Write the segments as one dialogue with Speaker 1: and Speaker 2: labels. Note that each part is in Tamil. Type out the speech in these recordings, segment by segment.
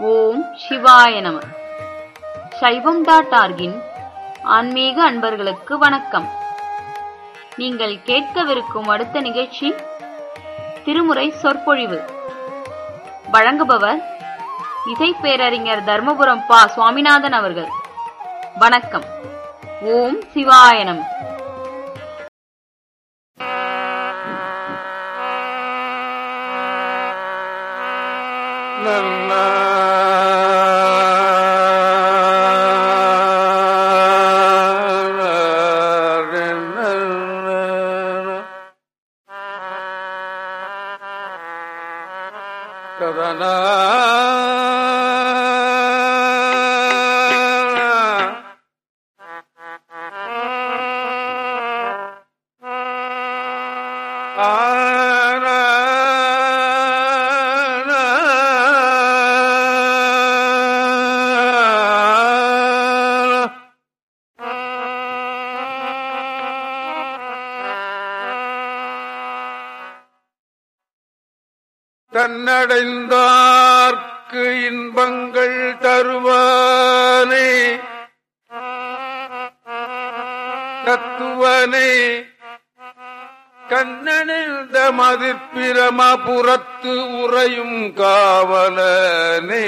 Speaker 1: ஓம் சிவாய நம சைவம் டாட் ஆர்கின் ஆன்மீக அன்பர்களுக்கு வணக்கம் நீங்கள் கேட்கவிருக்கும் அடுத்த நிகழ்ச்சி திருமுறை சொற்பொழிவு வழங்குபவர் இசை பேரறிஞர் தர்மபுரம் பா சுவாமிநாதன் அவர்கள் வணக்கம் ஓம் சிவாய நம
Speaker 2: தன்னடைந்தார்க்கு இன்பங்கள் தருவானே தத்துவனே கண்ணனிந்த மதிப்பிரமபுரத்து உறையும் காவலனே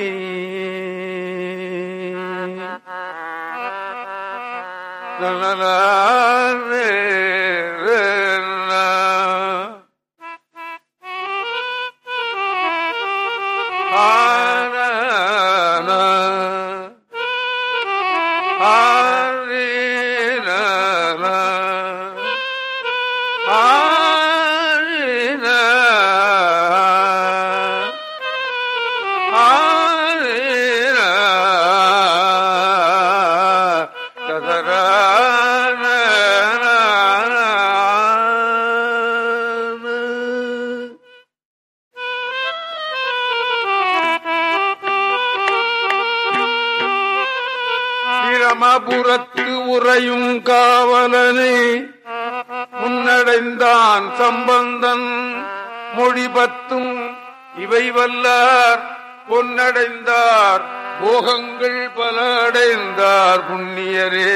Speaker 2: பிரமபுரத்து உறையும் காவலனே முன்னடைந்தான் சம்பந்தன் மொழி பத்தும் இவை வல்லார் பொன்னடைந்தார் போகங்கள் பல அடைந்தார் புண்ணியரே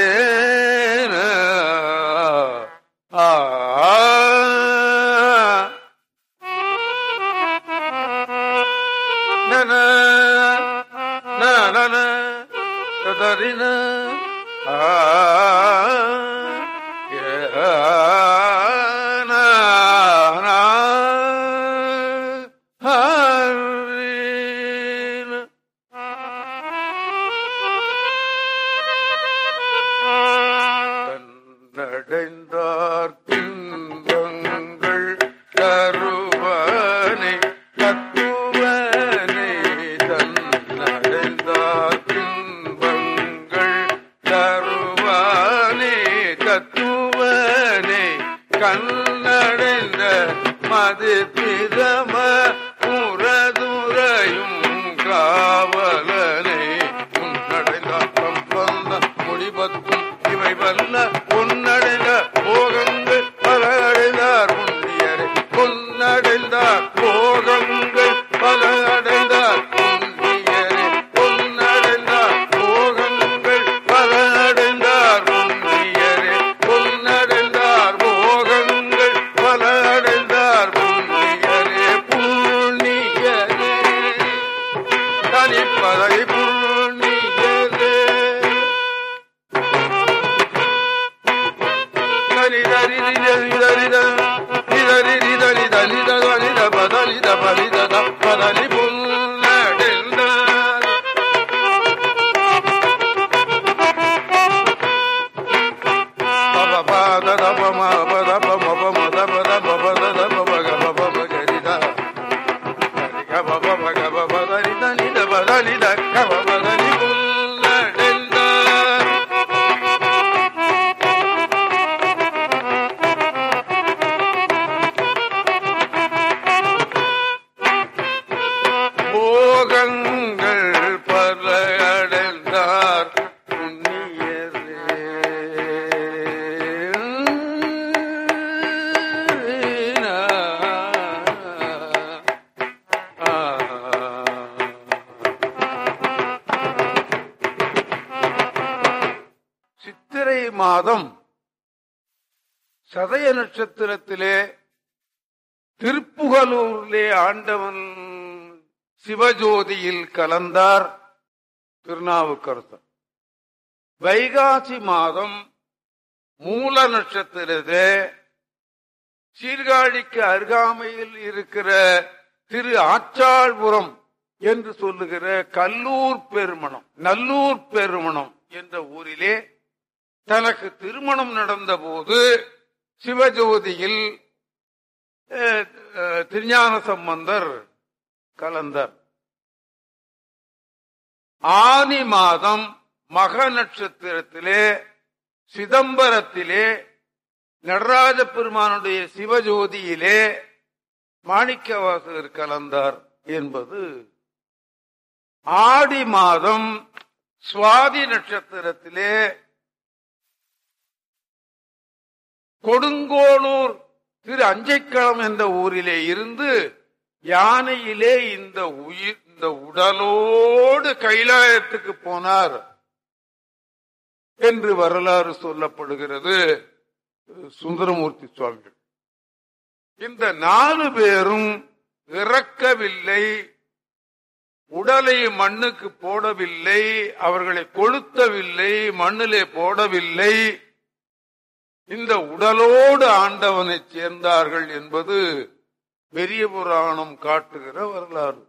Speaker 2: ஆ நன நன ததறின ஆ கண்ணடைந்தார் துன்பங்கள் தருவனே தத்துவனே தன்னடைந்தார் துன்பங்கள் தருவனே தத்துவனே கண்ணடைந்த மது பிரம முரதுரையும் காவலனே முன்னடைந்தார் சம்பந்த முடிபத்தும் இவை வல்ல பொன்னடைந்த போகங்கள் பல அடைந்தார் புண்ணியரே பொன்னடைந்தார் போகங்கள் பல அடைந்தார் புண்ணியரே பொன்னடைந்தார் போகங்கள் பல அடைந்தார் புண்ணியரே பொன்னடைந்தார் போகங்கள் பல அடைந்தார் புண்ணியரே புண்ணியரே தனிப்பதை புண்ணியரே மாதம் சதய நட்சத்திரத்திலே திருப்புகலூரிலே ஆண்டவன் சிவஜோதியில் கலந்தார் திருநாவுக்கரசர் வைகாசி மாதம் மூல நட்சத்திரத்திலே சீர்காழிக்கு அருகாமையில் இருக்கிற திரு ஆச்சாள்புரம் என்று சொல்லுகிற கல்லூர் பெருமணம் நல்லூர் பெருமணம் என்ற ஊரிலே தனக்கு திருமணம் நடந்த போது சிவஜோதியில் அஹ், அஹ், திருஞான சம்பந்தர் கலந்தார் ஆனி மாதம் மக நட்சத்திரத்திலே சிதம்பரத்திலே நடராஜ பெருமானுடைய சிவஜோதியிலே மாணிக்கவாசகர் கலந்தார் என்பது ஆடி மாதம் சுவாதி நட்சத்திரத்திலே கொடுங்கோளூர் திரு அஞ்சைக்களம் என்ற ஊரிலே இருந்து யானையிலே இந்த உயிர் இந்த உடலோடு கைலாயத்துக்கு போனார் என்று வரலாறு சொல்லப்படுகிறது சுந்தரமூர்த்தி சுவாமிகள் இந்த நாலு பேரும் இறக்கவில்லை உடலை மண்ணுக்கு போடவில்லை அவர்களை கொளுத்தவில்லை மண்ணிலே போடவில்லை இந்த உடலோடு ஆண்டவனை சேர்ந்தார்கள் என்பது பெரிய புராணம் காட்டுகிற வரலாறு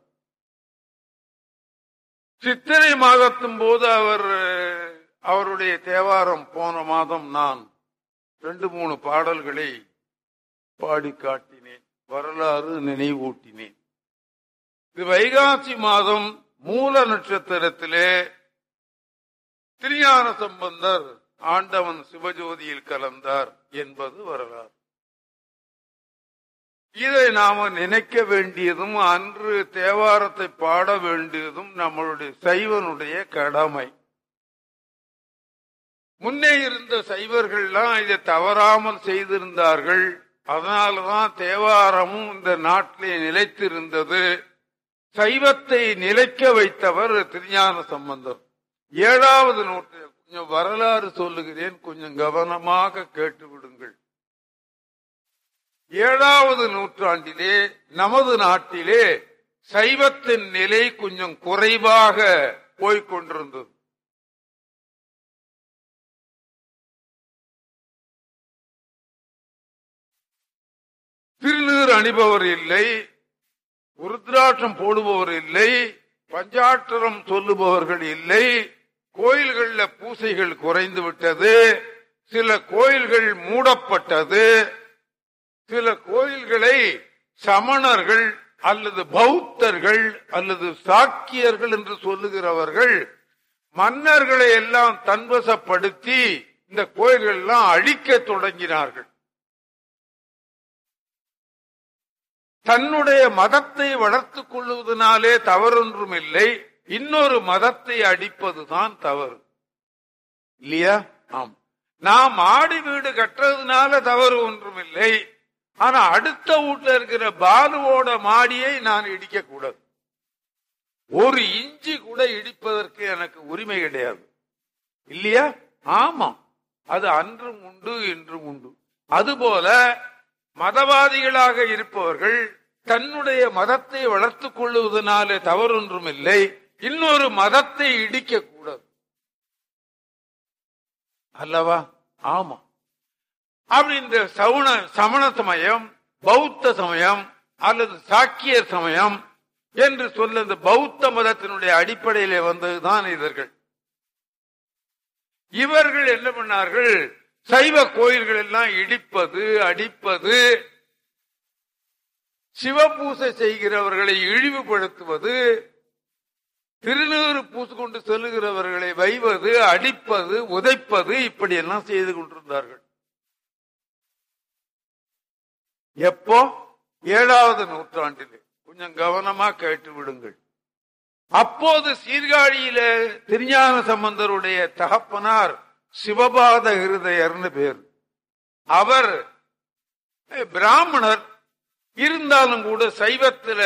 Speaker 2: சித்திரை மாதத்தும் போது அவர் அவருடைய தேவாரம் போன மாதம் நான் ரெண்டு மூணு பாடல்களை பாடி காட்டினேன் வரலாறு நினைவூட்டினேன் இது வைகாசி மாதம் மூல நட்சத்திரத்திலே திருஞான சம்பந்தர் ஆண்டவன் சிவஜோதியில் கலந்தார் என்பது வரலாறு இதை நாம நினைக்க வேண்டியதும் அன்று தேவாரத்தை பாட வேண்டியதும் நம்மளுடைய சைவனுடைய கடமை முன்னே இருந்த சைவர்கள்லாம் இதை தவறாமல் செய்திருந்தார்கள் அதனாலதான் தேவாரமும் இந்த நாட்டிலே நிலைத்திருந்தது சைவத்தை நிலைக்க வைத்தவர் திருஞான சம்பந்தர் ஏழாவது நூற்று கொஞ்சம் வரலாறு சொல்லுகிறேன் கொஞ்சம் கவனமாக கேட்டு விடுங்கள் ஏழாவது நூற்றாண்டிலே நமது நாட்டிலே சைவத்தின் நிலை கொஞ்சம் குறைவாக போய்க் கொண்டிருந்தது திருநீர் அணிபவர் இல்லை உருத்ராட்சம் போடுபவர் இல்லை பஞ்சாட்சரம் சொல்லுபவர்கள் இல்லை கோயில்கள்ல பூசைகள் குறைந்து விட்டது சில கோயில்கள் மூடப்பட்டது சில கோயில்களை சமணர்கள் அல்லது பௌத்தர்கள் அல்லது சாக்கியர்கள் என்று சொல்லுகிறவர்கள் மன்னர்களை எல்லாம் தன்வசப்படுத்தி இந்த கோயில்கள் எல்லாம் அழிக்க தொடங்கினார்கள் தன்னுடைய மதத்தை வளர்த்துக் கொள்வதனாலே தவறொன்றும் இல்லை இன்னொரு மதத்தை அடிப்பதுதான் தவறு இல்லையா ஆம் நாம் ஆடி வீடு கட்டுறதுனால தவறு ஒன்றும் இல்லை ஆனா அடுத்த வீட்டுல இருக்கிற பாலுவோட மாடியை நான் இடிக்க கூடாது ஒரு இஞ்சி கூட இடிப்பதற்கு எனக்கு உரிமை கிடையாது இல்லையா ஆமா அது அன்றும் உண்டு இன்றும் உண்டு அதுபோல மதவாதிகளாக இருப்பவர்கள் தன்னுடைய மதத்தை வளர்த்துக் கொள்வதனாலே தவறொன்றும் இல்லை இன்னொரு மதத்தை இடிக்க கூடாது அல்லவா ஆமா அப்படி இந்த சவுண சமண சமயம் பௌத்த சமயம் அல்லது சாக்கியர் சமயம் என்று சொல்ல இந்த பௌத்த மதத்தினுடைய அடிப்படையிலே வந்ததுதான் இதர்கள் இவர்கள் என்ன பண்ணார்கள் சைவ கோயில்கள் எல்லாம் இடிப்பது அடிப்பது சிவபூசை செய்கிறவர்களை இழிவுபடுத்துவது திருநீறு பூசு கொண்டு செல்லுகிறவர்களை வைவது அடிப்பது உதைப்பது இப்படி எல்லாம் செய்து கொண்டிருந்தார்கள் எப்போ ஏழாவது நூற்றாண்டிலே கொஞ்சம் கவனமா கேட்டு விடுங்கள் அப்போது சீர்காழியில திருஞான சம்பந்தருடைய தகப்பனார் சிவபாத ஹிருதயர்னு பேர் அவர் பிராமணர் இருந்தாலும் கூட சைவத்துல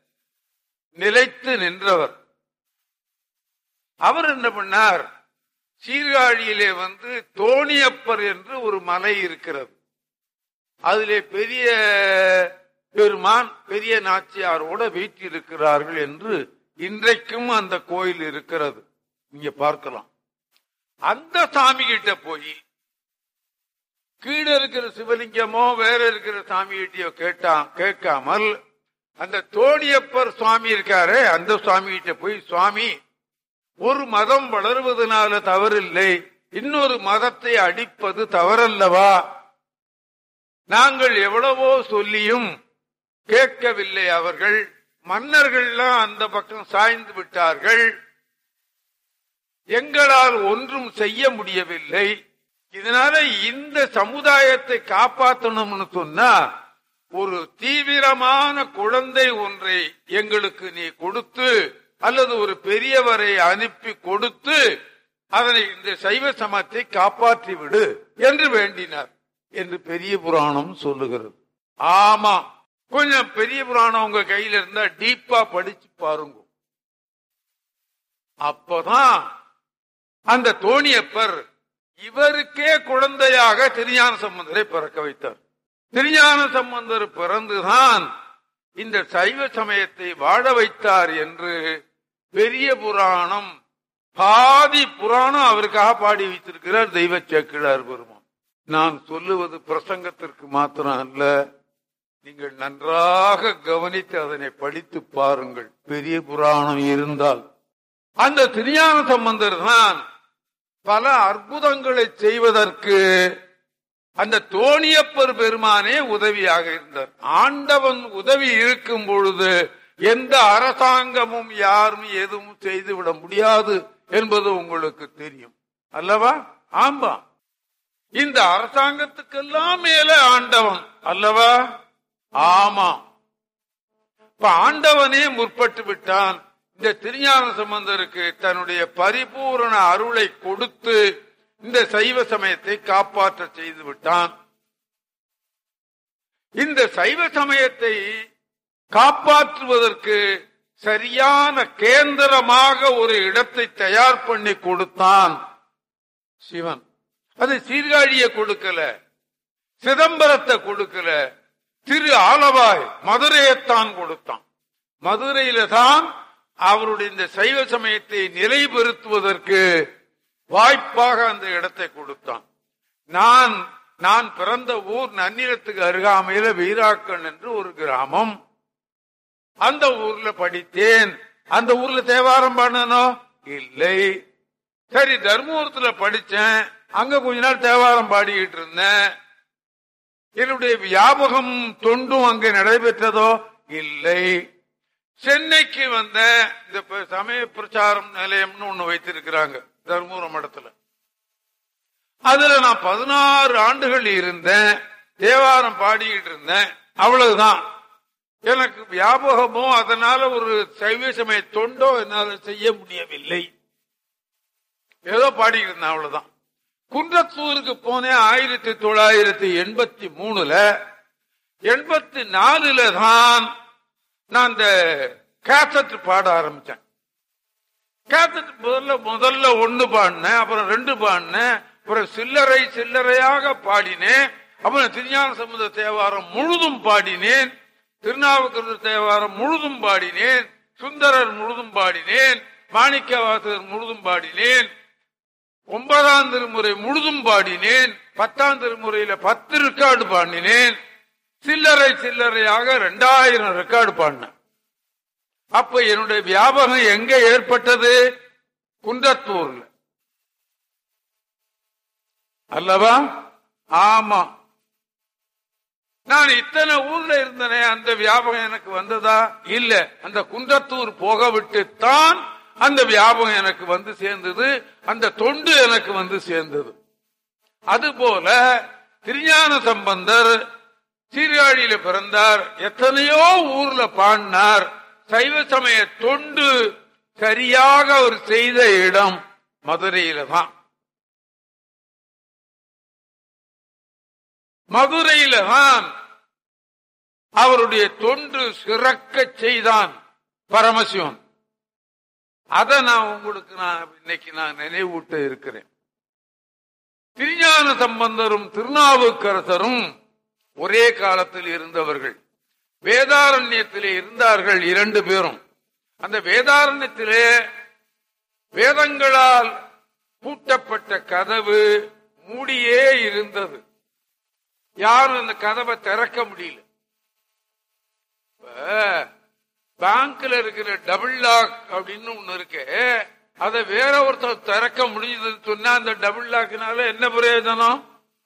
Speaker 2: நிலைத்து நின்றவர் அவர் என்ன பண்ணார் சீர்காழியிலே வந்து தோணியப்பர் என்று ஒரு மலை இருக்கிறது அதிலே பெரிய பெருமான் பெரிய நாச்சியாரோட வீற்றிருக்கிறார்கள் என்று இன்றைக்கும் அந்த கோயில் இருக்கிறது நீங்க பார்க்கலாம் அந்த சாமி கிட்ட போய் கீழே இருக்கிற சிவலிங்கமோ வேற இருக்கிற சாமி கிட்டயோ கேட்டா கேட்காமல் அந்த தோணியப்பர் சுவாமி இருக்காரே அந்த சுவாமி கிட்ட போய் சுவாமி ஒரு மதம் வளருவதனால தவறில்லை இன்னொரு மதத்தை அடிப்பது தவறல்லவா நாங்கள் எவ்வளவோ சொல்லியும் கேட்கவில்லை அவர்கள் மன்னர்கள்லாம் அந்த பக்கம் சாய்ந்து விட்டார்கள் எங்களால் ஒன்றும் செய்ய முடியவில்லை இதனால இந்த சமுதாயத்தை காப்பாற்றணும்னு சொன்னா ஒரு தீவிரமான குழந்தை ஒன்றை எங்களுக்கு நீ கொடுத்து அல்லது ஒரு பெரியவரை அனுப்பி கொடுத்து அதனை இந்த சைவ சமத்தை காப்பாற்றி விடு என்று வேண்டினார் என்று பெரிய புராணம் சொல்லுகிறது ஆமா கொஞ்சம் பெரிய புராணம் உங்க கையில இருந்தா டீப்பா படிச்சு பாருங்க அப்பதான் அந்த தோணியப்பர் இவருக்கே குழந்தையாக திருஞான சம்பந்தரை பிறக்க வைத்தார் திருஞான சம்பந்தர் பிறந்துதான் இந்த சைவ சமயத்தை வாழ வைத்தார் என்று பெரிய புராணம் பாதி புராணம் அவருக்காக பாடி வைத்திருக்கிறார் தெய்வ சேக்கிழார் பெருமான் நான் சொல்லுவது பிரசங்கத்திற்கு மாத்திரம் அல்ல நீங்கள் நன்றாக கவனித்து அதனை படித்து பாருங்கள் பெரிய புராணம் இருந்தால் அந்த திருஞான சம்பந்தர் தான் பல அற்புதங்களை செய்வதற்கு அந்த தோணியப்பர் பெருமானே உதவியாக இருந்தார் ஆண்டவன் உதவி இருக்கும் பொழுது எந்த அரசாங்கமும் யாரும் எதுவும் செய்துவிட முடியாது என்பது உங்களுக்கு தெரியும் அல்லவா ஆமா இந்த அரசாங்கத்துக்கெல்லாம் மேல ஆண்டவன் அல்லவா ஆமா இப்ப ஆண்டவனே முற்பட்டு விட்டான் இந்த திருஞான சம்பந்தருக்கு தன்னுடைய பரிபூரண அருளை கொடுத்து இந்த சைவ சமயத்தை காப்பாற்ற செய்து விட்டான் இந்த சைவ சமயத்தை காப்பாற்றுவதற்கு சரியான கேந்திரமாக ஒரு இடத்தை தயார் பண்ணி கொடுத்தான் சிவன் அது சீர்காழிய கொடுக்கல சிதம்பரத்தை கொடுக்கல திரு ஆலவாய் மதுரையைத்தான் கொடுத்தான் மதுரையில தான் அவருடைய இந்த சைவ சமயத்தை நிலைபெறுத்துவதற்கு வாய்ப்பாக அந்த இடத்தை கொடுத்தான் நான் நான் பிறந்த ஊர் நன்னிலத்துக்கு அருகாமையில வீராக்கன் என்று ஒரு கிராமம் அந்த ஊர்ல படித்தேன் அந்த ஊர்ல தேவாரம் பாடனோ இல்லை சரி தர்மபுரத்துல படிச்சேன் அங்க கொஞ்ச நாள் தேவாரம் பாடிக்கிட்டு இருந்தேன் என்னுடைய வியாபகம் தொண்டும் அங்கே நடைபெற்றதோ இல்லை சென்னைக்கு வந்த இந்த ப- சமய பிரச்சாரம் நிலையம்னு ஒண்ணு வைத்திருக்கிறாங்க தர்மபுரம் இடத்துல அதுல நான் பதினாறு ஆண்டுகள் இருந்தேன் தேவாரம் பாடிக்கிட்டு இருந்தேன் அவ்வளவுதான் எனக்கு வியாபகமோ அதனால ஒரு சைவ சமய தொண்டோ என்னால செய்ய முடியவில்லை ஏதோ பாடிக்கிட்டு இருந்தேன் அவ்வளவுதான் குன்றத்தூருக்கு போனேன் ஆயிரத்தி தொள்ளாயிரத்தி எண்பத்தி மூணுல எண்பத்தி நாலுல தான் நான் இந்த கேசட் பாட ஆரம்பிச்சேன் கேசட் முதல்ல முதல்ல ஒண்ணு பாடினேன் அப்புறம் ரெண்டு பாடினேன் அப்புறம் சில்லறை சில்லறையாக பாடினேன் அப்புறம் திருஞான சம்பந்த தேவாரம் முழுதும் பாடினேன் திருநாவுக்கரசர் தேவாரம் முழுதும் பாடினேன் சுந்தரர் முழுதும் பாடினேன் மாணிக்கவாசகர் முழுதும் பாடினேன் ஒன்பதாம் திருமுறை முழுதும் பாடினேன் பத்தாம் திருமுறையில பத்து ரெக்கார்டு பாடினேன் சில்லறை சில்லறையாக ரெண்டாயிரம் ரெக்கார்டு பாடினேன் அப்ப என்னுடைய வியாபகம் எங்க ஏற்பட்டது குன்றத்தூர்ல அல்லவா ஆமா நான் இத்தனை ஊர்ல இருந்தனே அந்த வியாபகம் எனக்கு வந்ததா இல்ல அந்த குன்றத்தூர் போக விட்டுத்தான் அந்த வியாபகம் எனக்கு வந்து சேர்ந்தது அந்த தொண்டு எனக்கு வந்து சேர்ந்தது அதுபோல திருஞான சம்பந்தர் சீர்காழியில பிறந்தார் எத்தனையோ ஊர்ல பாடினார் சைவ சமய தொண்டு சரியாக அவர் செய்த இடம் மதுரையில தான் மதுரையில தான் அவருடைய தொண்டு சிறக்க செய்தான் பரமசிவன் அதை நான் உங்களுக்கு நான் இன்னைக்கு நான் நினைவூட்ட இருக்கிறேன் திருஞான சம்பந்தரும் திருநாவுக்கரசரும் ஒரே காலத்தில் இருந்தவர்கள் வேதாரண்யத்திலே இருந்தார்கள் இரண்டு பேரும் அந்த வேதாரண்யத்திலே வேதங்களால் பூட்டப்பட்ட கதவு மூடியே இருந்தது யாரும் அந்த கதவை திறக்க முடியல இப்ப பேங்க்ல இருக்கிற டபுள் லாக் அப்படின்னு ஒண்ணு இருக்கு அதை வேற ஒருத்தர் திறக்க முடியுதுன்னு சொன்னா அந்த டபுள் லாக்னால என்ன பிரயோஜனம்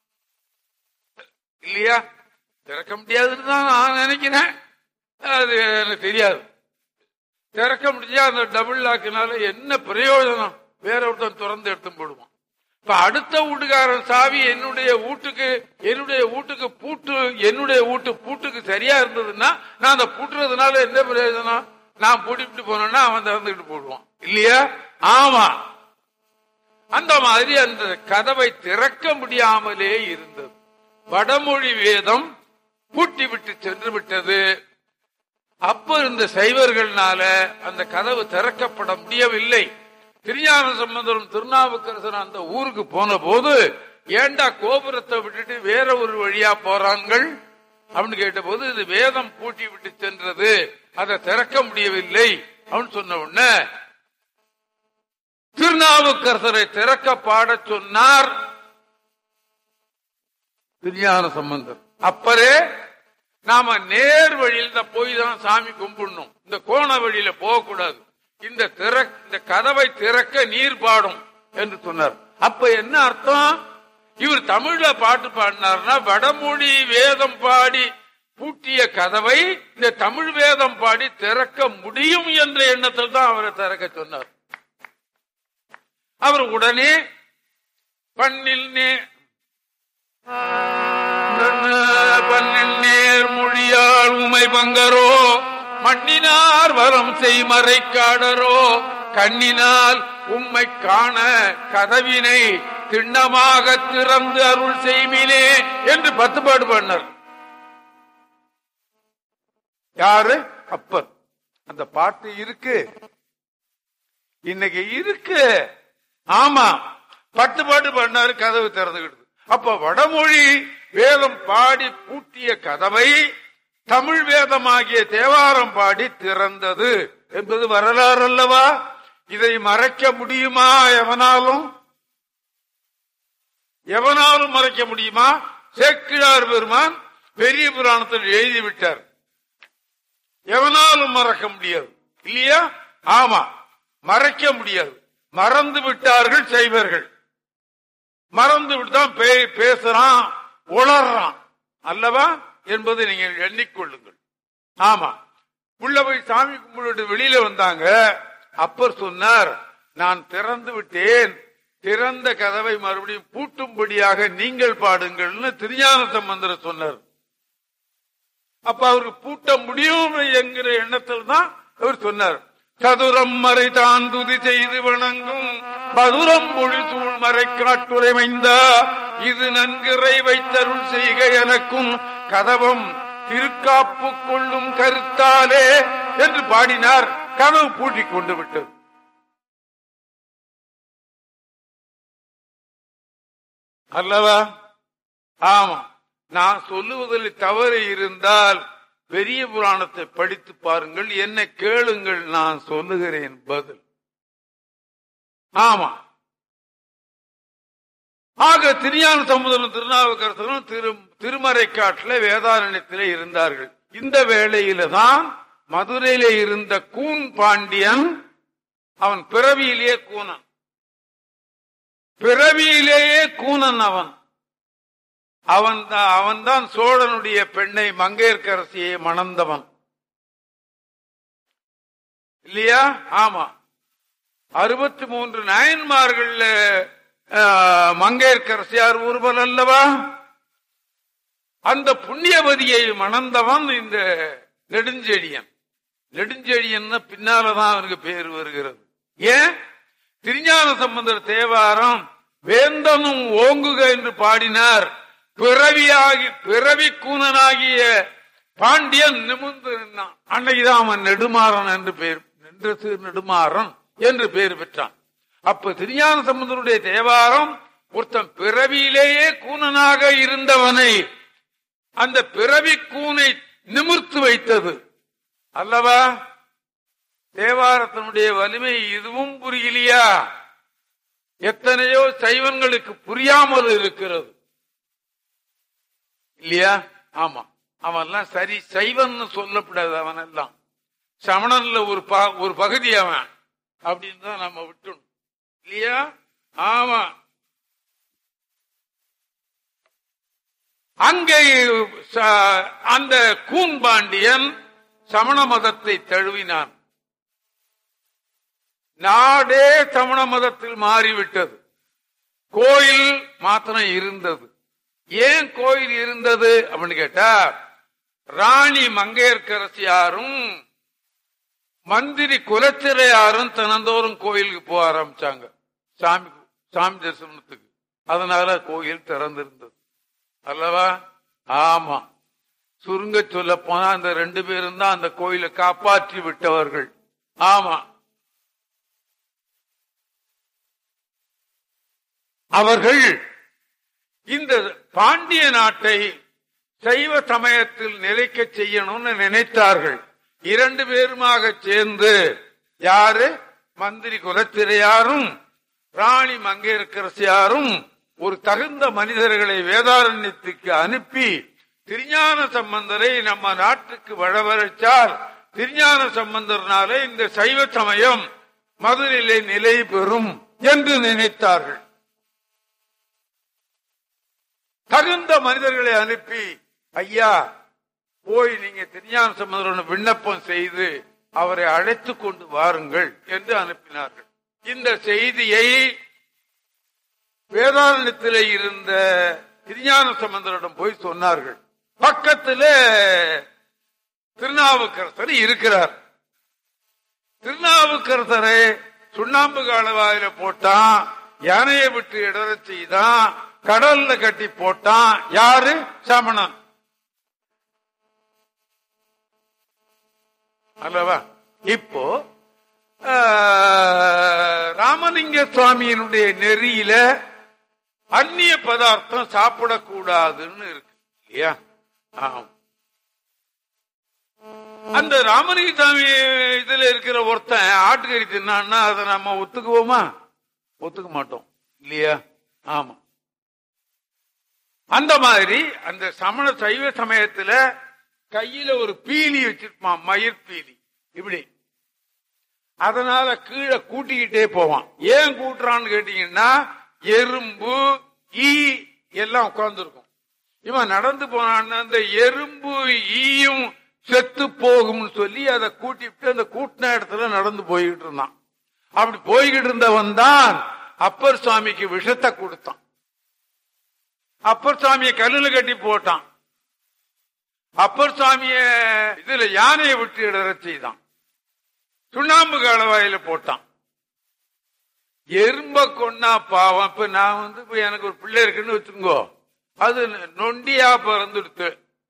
Speaker 2: இல்லையா திறக்க முடியாதுன்னு தான் நான் நினைக்கிறேன் அது எனக்கு தெரியாது திறக்க முடிஞ்சா அந்த டபுள் லாக்கினால என்ன பிரயோஜனம் வேற ஒருத்தன் திறந்து எடுத்து போடுவான் இப்ப அடுத்த வீட்டுக்காரன் சாவி என்னுடைய வீட்டுக்கு என்னுடைய வீட்டுக்கு பூட்டு என்னுடைய வீட்டு பூட்டுக்கு சரியா இருந்ததுன்னா நான் அந்த பூட்டுறதுனால என்ன பிரயோஜனம் நான் பூட்டிட்டு போனேன்னா அவன் திறந்துக்கிட்டு போடுவான் இல்லையா ஆமா அந்த மாதிரி அந்த கதவை திறக்க முடியாமலே இருந்தது வடமொழி வேதம் பூட்டி விட்டு சென்று விட்டது அப்ப இருந்த சைவர்கள்னால அந்த கதவு திறக்கப்பட முடியவில்லை திருஞான சம்பந்தரும் திருநாவுக்கரசர் அந்த ஊருக்கு போன போது ஏண்டா கோபுரத்தை விட்டுட்டு வேற ஒரு வழியா போறான்கள் அப்படின்னு கேட்டபோது இது வேதம் பூட்டி விட்டு சென்றது அதை திறக்க முடியவில்லை அப்படின்னு சொன்ன உடனே திருநாவுக்கரசரை திறக்க பாடச் சொன்னார் திருஞான சம்பந்தர் அப்பரே நாம நேர் வழியில போய் தான் சாமி கும்பிடணும் இந்த கோண வழியில போகக்கூடாது இந்த திற இந்த கதவை திறக்க நீர் பாடும் என்று சொன்னார் அப்ப என்ன அர்த்தம் இவர் தமிழ்ல பாட்டு பாடினார்னா வடமொழி வேதம் பாடி பூட்டிய கதவை இந்த தமிழ் வேதம் பாடி திறக்க முடியும் என்ற எண்ணத்தில் தான் அவரை திறக்க சொன்னார் அவர் உடனே பண்ணில் நே பண்ணில் நேர் மொழியால் உமை பங்கரோ மண்ணினார் வரம் செய்மறை காடரோ கண்ணினால் உம்மை காண கதவினை திண்ணமாக திறந்து அருள் செய்மினே என்று பத்து பாடு பண்ணார் யாரு அப்பர் அந்த பாட்டு இருக்கு இன்னைக்கு இருக்கு ஆமா பத்து பாட்டு பண்ணாரு கதவு திறந்துகிட்டு அப்ப வடமொழி வேதம் பாடி பூட்டிய கதவை தமிழ் வேதமாகிய தேவாரம் பாடி திறந்தது என்பது வரலாறு அல்லவா இதை மறைக்க முடியுமா எவனாலும் எவனாலும் மறைக்க முடியுமா சேக்கிழார் பெருமான் பெரிய புராணத்தில் எழுதிவிட்டார் எவனாலும் மறக்க முடியாது இல்லையா ஆமா மறைக்க முடியாது மறந்து விட்டார்கள் செய்வர்கள் மறந்து விட்டுதான் பேசுறான் உளறான் அல்லவா என்பதை நீங்கள் எண்ணிக்கொள்ளுங்கள் ஆமா உள்ள போய் சாமி கும்பிட்டு வெளியில வந்தாங்க அப்பர் சொன்னார் நான் திறந்து விட்டேன் திறந்த கதவை மறுபடியும் பூட்டும்படியாக நீங்கள் பாடுங்கள்னு திருஞான சம்பந்தர் சொன்னார் அப்ப அவருக்கு பூட்ட முடியும் என்கிற எண்ணத்தில் தான் அவர் சொன்னார் சதுரம் மறை தான் துதி செய்து வணங்கும் மதுரம் மொழி சூழ் மறை காட்டுரைமைந்தா இது நன்கிறை வைத்தருள் செய்க எனக்கும் கதவம் திருக்காப்பு கொள்ளும் கருத்தாலே என்று பாடினார் கதவு பூட்டிக் கொண்டு விட்டது அல்லவா ஆமா நான் சொல்லுவதில் தவறு இருந்தால் பெரிய புராணத்தை படித்து பாருங்கள் என்ன கேளுங்கள் நான் சொல்லுகிறேன் பதில் ஆமா ஆக திருஞான சமுதிரம் திருநாவுக்கரசரும் திரு திருமறை காட்டில வேதாரண்யத்திலே இருந்தார்கள் இந்த வேளையில தான் மதுரையில இருந்த கூன் பாண்டியன் அவன் பிறவியிலேயே கூனன் பிறவியிலேயே கூனன் அவன் அவன் தான் அவன் தான் சோழனுடைய பெண்ணை மங்கையர்க்கரசியை மணந்தவன் இல்லையா ஆமா அறுபத்தி மூன்று நாயன்மார்கள் மங்கையர்க்கரசியார் ஒருவன் அல்லவா அந்த புண்ணியவதியை மணந்தவன் இந்த நெடுஞ்செழியன் நெடுஞ்செழியன் பின்னாலதான் அவனுக்கு பேர் வருகிறது ஏன் திருஞான சம்பந்தர் தேவாரம் வேந்தனும் ஓங்குக என்று பாடினார் பிறவியாகி பிறவி கூனனாகிய பாண்டியன் நிமிர்ந்து நின்னான் அன்னைக்குதான் அவன் நெடுமாறன் என்று பெயர் நின்ற நெடுமாறன் என்று பெயர் பெற்றான் அப்ப திருஞான சம்பந்தருடைய தேவாரம் ஒருத்தன் பிறவியிலேயே கூனனாக இருந்தவனை அந்த பிறவி கூனை நிமிர்த்து வைத்தது அல்லவா தேவாரத்தினுடைய வலிமை இதுவும் புரியலையா எத்தனையோ சைவன்களுக்கு புரியாமல் இருக்கிறது இல்லையா ஆமா அவன்லாம் சரி சைவன்னு சொல்லப்படாது அவன் எல்லாம் சமணன்ல ஒரு ப- ஒரு பகுதி அவன் அப்படின்னு தான் நம்ம விட்டுணும் இல்லையா ஆமா அங்கே ச- அந்த கூன்பாண்டியன் சமண மதத்தை தழுவினான் நாடே சமண மதத்தில் மாறிவிட்டது கோயில் மாத்திரம் இருந்தது ஏன் கோயில் இருந்தது அப்படின்னு கேட்டா ராணி மங்கையர்க்கரசியாரும் மந்திரி குலச்சிறையாரும் தினந்தோறும் கோயிலுக்கு போக ஆரம்பிச்சாங்க சாமி சாமி தரிசனத்துக்கு அதனால கோயில் திறந்திருந்தது அல்லவா ஆமா சுருங்க சொல்ல போனா அந்த ரெண்டு பேரும் தான் அந்த கோயிலை காப்பாற்றி விட்டவர்கள் ஆமா அவர்கள் இந்த பாண்டிய நாட்டை சைவ சமயத்தில் நிலைக்க செய்யணும்னு நினைத்தார்கள் இரண்டு பேருமாக சேர்ந்து யாரு மந்திரி குலத்திரையாரும் ராணி மங்கையரசியாரும் ஒரு தகுந்த மனிதர்களை வேதாரண்யத்துக்கு அனுப்பி திருஞான சம்பந்தரை நம்ம நாட்டுக்கு வளவரைச்சால் திருஞான சம்பந்தர்னாலே இந்த சைவ சமயம் மதுரையிலே நிலை பெறும் என்று நினைத்தார்கள் தகுந்த மனிதர்களை அனுப்பி ஐயா போய் நீங்க திருஞான சம்பந்தரோட விண்ணப்பம் செய்து அவரை அழைத்துக் கொண்டு வாருங்கள் என்று அனுப்பினார்கள் இந்த செய்தியை வேதாரணத்தில் இருந்த திருஞான சம்பந்தரிடம் போய் சொன்னார்கள் பக்கத்தில் திருநாவுக்கரசர் இருக்கிறார் திருநாவுக்கரசரை சுண்ணாம்பு காலவாயில போட்டான் யானையை விட்டு இடறச் செய்தான் கடல்ல கட்டி போட்டான் யாரு சமணன் அல்லவா இப்போ ஆஹ், ராமலிங்க சுவாமியினுடைய நெறியில அந்நிய பதார்த்தம் சாப்பிடக்கூடாதுன்னு இருக்கு இல்லையா ஆம். அந்த ராமலிங்க சாமி இதுல இருக்கிற ஒருத்தன் ஆட்டுக்கறி தின்னான்னா அதை நம்ம ஒத்துக்குவோமா ஒத்துக்க மாட்டோம் இல்லையா ஆமா அந்த மாதிரி அந்த சமண சைவ சமயத்துல கையில ஒரு பீலி வச்சிருப்பான் மயிர் பீலி இப்படி அதனால கீழே கூட்டிக்கிட்டே போவான் ஏன் கூட்டுறான்னு கேட்டீங்கன்னா எறும்பு ஈ எல்லாம் உட்கார்ந்துருக்கும் இவன் நடந்து போனான்னு அந்த எறும்பு ஈயும் செத்து போகும்னு சொல்லி அதை கூட்டிட்டு அந்த கூட்டின இடத்துல நடந்து போய்கிட்டு இருந்தான் அப்படி போய்கிட்டு இருந்தவன் தான் அப்பர் சுவாமிக்கு விஷத்தை கொடுத்தான் அப்பர் சுவாமியை கல்லுல கட்டி போட்டான் அப்பர் சுவாமிய இதுல யானையை விட்டு இடற செய்தான் சுண்ணாம்பு காலவாயில போட்டான் எறும்ப கொன்னா பாவம் இப்ப நான் வந்து இப்ப எனக்கு ஒரு பிள்ளை இருக்குன்னு வச்சுக்கோ அது நொண்டியா பிறந்துடுத்து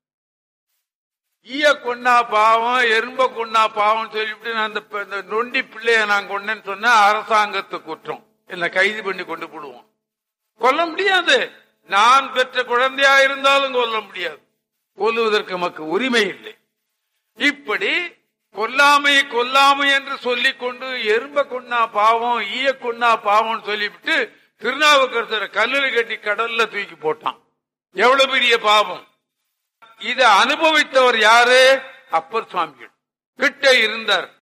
Speaker 2: ஈய கொன்னா பாவம் எறும்ப கொன்னா பாவம் சொல்லிவிட்டு நான் அந்த ப- இந்த நொண்டி பிள்ளைய நான் கொண்டேன்னு சொன்னா அரசாங்கத்து குற்றம் என்ன கைது பண்ணி கொண்டு போடுவோம் கொல்ல முடியாது நான் பெற்ற குழந்தையா இருந்தாலும் கொல்ல முடியாது கொல்லுவதற்கு நமக்கு உரிமை இல்லை இப்படி கொல்லாமை கொல்லாமை என்று சொல்லிக் கொண்டு எறும்ப கொன்னா பாவம் ஈய கொன்னா பாவம் சொல்லிவிட்டு திருநாவுக்கரசரை கல்லுல கட்டி கடல்ல தூக்கி போட்டான் எவ்வளவு பெரிய பாவம் இதை அனுபவித்தவர் யாரு அப்பர் சுவாமிகள் கிட்ட இருந்தார்